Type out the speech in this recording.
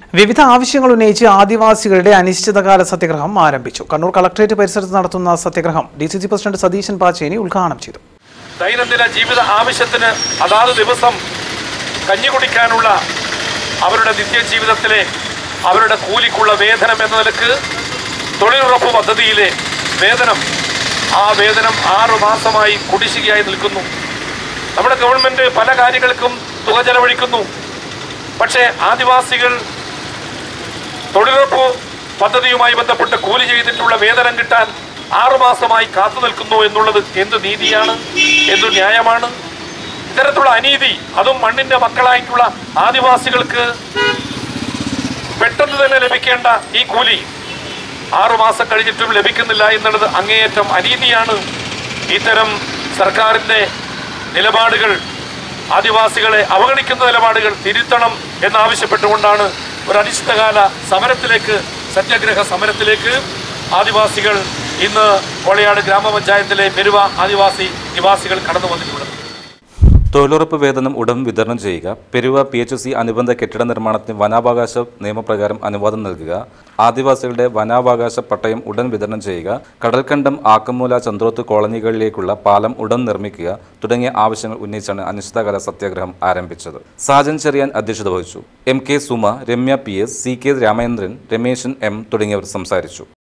വിവിധ ആവശ്യങ്ങൾ ഉന്നയിച്ച് ആദിവാസികളുടെ അനിശ്ചിതകാല സത്യാഗ്രഹം ആരംഭിച്ചു കണ്ണൂർ കളക്ടറേറ്റ് പരിസരത്ത് നടത്തുന്ന സത്യാഗ്രഹം D C C president Satheesan Pacheni ഉദ്ഘാടനം ചെയ്തു ദൈനംദിന ജീവിത ആവശ്യത്തിന് അതാത് ദിവസം കഞ്ഞി കുടിക്കാനുള്ള അവരുടെ നിത്യജീവിതത്തിലെ അവരുടെ കൂലിക്കുള്ള വേതനം എന്ന നിലക്ക് തൊഴിലുറപ്പ് പദ്ധതിയിലെ വേതനം ആ വേതനം ആറു മാസമായി കുടിശ്ശികയായി നിൽക്കുന്നു നമ്മുടെ ഗവൺമെന്റ് പല കാര്യങ്ങൾക്കും തുക ചെലവഴിക്കുന്നു പക്ഷേ ആദിവാസികൾ തൊഴിലുറപ്പ് പദ്ധതിയുമായി ബന്ധപ്പെട്ട് കൂലി ചെയ്തിട്ടുള്ള വേതനം കിട്ടാൻ ആറുമാസമായി കാത്തു നിൽക്കുന്നു എന്നുള്ളത് എന്ത് നീതിയാണ് എന്ത് ന്യായമാണ് ഇത്തരത്തിലുള്ള അനീതി അതും മണ്ണിന്റെ മക്കളായിട്ടുള്ള ആദിവാസികൾക്ക് പെട്ടെന്ന് തന്നെ ലഭിക്കേണ്ട ഈ കൂലി ആറുമാസം കഴിഞ്ഞിട്ടും ലഭിക്കുന്നില്ല എന്നുള്ളത് അങ്ങേയറ്റം അനീതിയാണ് ഇത്തരം സർക്കാരിന്റെ നിലപാടുകൾ ആദിവാസികളെ അവഗണിക്കുന്ന നിലപാടുകൾ തിരുത്തണം എന്നാവശ്യപ്പെട്ടുകൊണ്ടാണ് ഒരു അനിശ്ചിതകാല സമരത്തിലേക്ക് സത്യാഗ്രഹ സമരത്തിലേക്ക് ആദിവാസികൾ ഇന്ന് കോളയാട് ഗ്രാമപഞ്ചായത്തിലെ പെരുവ ആദിവാസി നിവാസികൾ കടന്നു വന്നിട്ടുള്ളത് തൊഴിലുറപ്പ് വേതനം ഉടൻ വിതരണം ചെയ്യുക പെരുവ പി എച്ച് സി അനുബന്ധ കെട്ടിട നിർമ്മാണത്തിന് വനാവകാശ നിയമപ്രകാരം അനുവാദം നൽകുക ആദിവാസികളുടെ വനാവകാശ പട്ടയം ഉടൻ വിതരണം ചെയ്യുക കടൽക്കണ്ടം ആക്കമൂല ചന്ദ്രോത്ത് കോളനികളിലേക്കുള്ള പാലം ഉടൻ നിർമ്മിക്കുക തുടങ്ങിയ ആവശ്യങ്ങൾ ഉന്നയിച്ചാണ് അനിശ്ചിതകാല സത്യാഗ്രഹം ആരംഭിച്ചത് സാജൻ ചെറിയാൻ അധ്യക്ഷത വഹിച്ചു M K Suma Ramya P S C K Ramendran Rameshan M തുടങ്ങിയവർ സംസാരിച്ചു